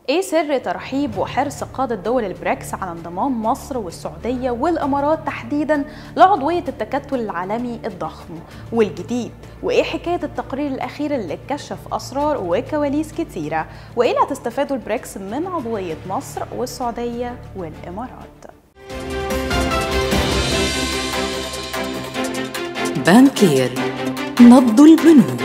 ايه سر ترحيب وحرص قادة دول البريكس على انضمام مصر والسعودية والامارات تحديدا لعضوية التكتل العالمي الضخم والجديد وايه حكاية التقرير الاخير اللي كشف اسرار وكواليس كتيرة وايه اللي هتستفادوا البريكس من عضوية مصر والسعودية والامارات بانكير نبض البنوك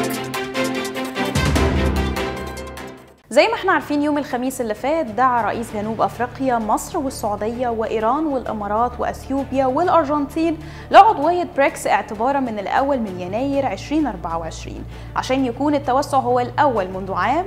زي ما احنا عارفين يوم الخميس اللي فات دعا رئيس جنوب افريقيا مصر والسعوديه وايران والامارات واثيوبيا والارجنتين لعضويه بريكس اعتبارا من الاول من يناير 2024 عشان يكون التوسع هو الاول منذ عام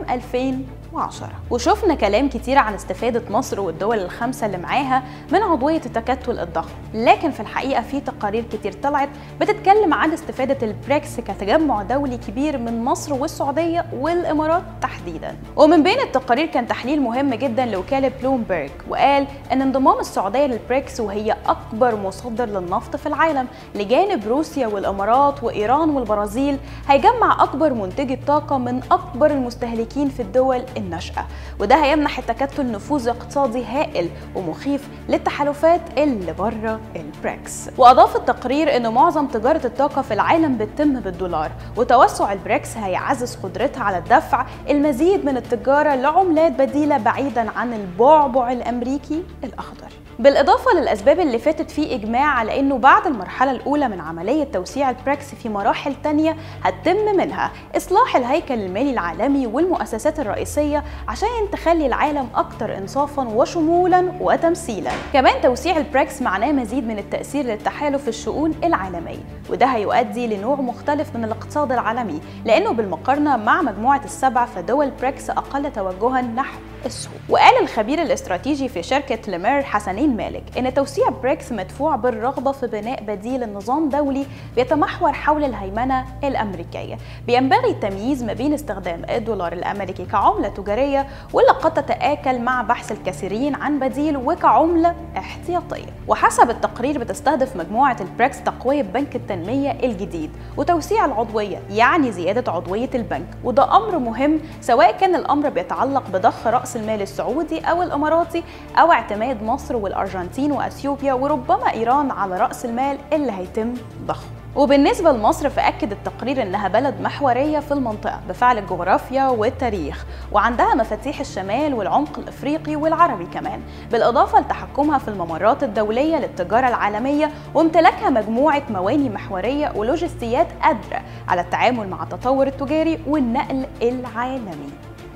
2010 وشفنا كلام كتير عن استفاده مصر والدول الخمسه اللي معاها من عضويه التكتل الضخم لكن في الحقيقه في تقارير كتير طلعت بتتكلم عن استفاده البريكس كتجمع دولي كبير من مصر والسعوديه والامارات تحديدا ومن بين التقارير كان تحليل مهم جدا لوكاله بلومبرج وقال ان انضمام السعوديه للبريكس وهي اكبر مصدر للنفط في العالم لجانب روسيا والامارات وايران والبرازيل هيجمع اكبر منتجي طاقه من اكبر المستهلكين في الدول الناشئه وده هيمنح التكتل نفوذ اقتصادي هائل ومخيف للتحالفات اللي بره البريكس واضاف التقرير ان معظم تجاره الطاقه في العالم بتتم بالدولار وتوسع البريكس هيعزز قدرتها على الدفع المزيد من التجاره لعملات بديله بعيدا عن البعبع الامريكي الاخضر بالإضافة للأسباب اللي فاتت في إجماع على إنه بعد المرحلة الأولى من عملية توسيع البريكس في مراحل تانية هتتم منها إصلاح الهيكل المالي العالمي والمؤسسات الرئيسية عشان تخلي العالم أكثر إنصافا وشمولا وتمثيلا كمان توسيع البريكس معناه مزيد من التأثير للتحالف في الشؤون العالمية وده هيؤدي لنوع مختلف من الاقتصاد العالمي لأنه بالمقارنة مع مجموعة السبع فدول بريكس أقل توجها نحو السوق وقال الخبير الاستراتيجي في شركة ليمير حسنين مالك إن توسيع بريكس مدفوع بالرغبة في بناء بديل النظام دولي بيتمحور حول الهيمنة الأمريكية بينبغي التمييز ما بين استخدام الدولار الأمريكي كعملة تجارية واللي قد تتآكل مع بحث الكثيرين عن بديل وكعملة احتياطية وحسب التقرير بتستهدف مجموعة البريكس تقوية بنك التنمية الجديد وتوسيع العضوية يعني زيادة عضوية البنك وده أمر مهم سواء كان الأمر بيتعلق بضخ رأس المال السعودي أو الإماراتي أو اعتماد مصر والأرجنتين وأثيوبيا وربما إيران على رأس المال اللي هيتم ضخه وبالنسبة لمصر فأكد التقرير إنها بلد محورية في المنطقة بفعل الجغرافيا والتاريخ وعندها مفاتيح الشمال والعمق الإفريقي والعربي كمان بالإضافة لتحكمها في الممرات الدولية للتجارة العالمية وامتلاكها مجموعة مواني محورية ولوجستيات قادرة على التعامل مع التطور التجاري والنقل العالمي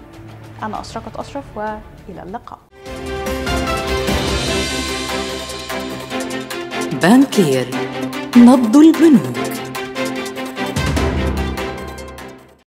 أنا أشرقت أشرف وإلى اللقاء بانكير نبض البنوك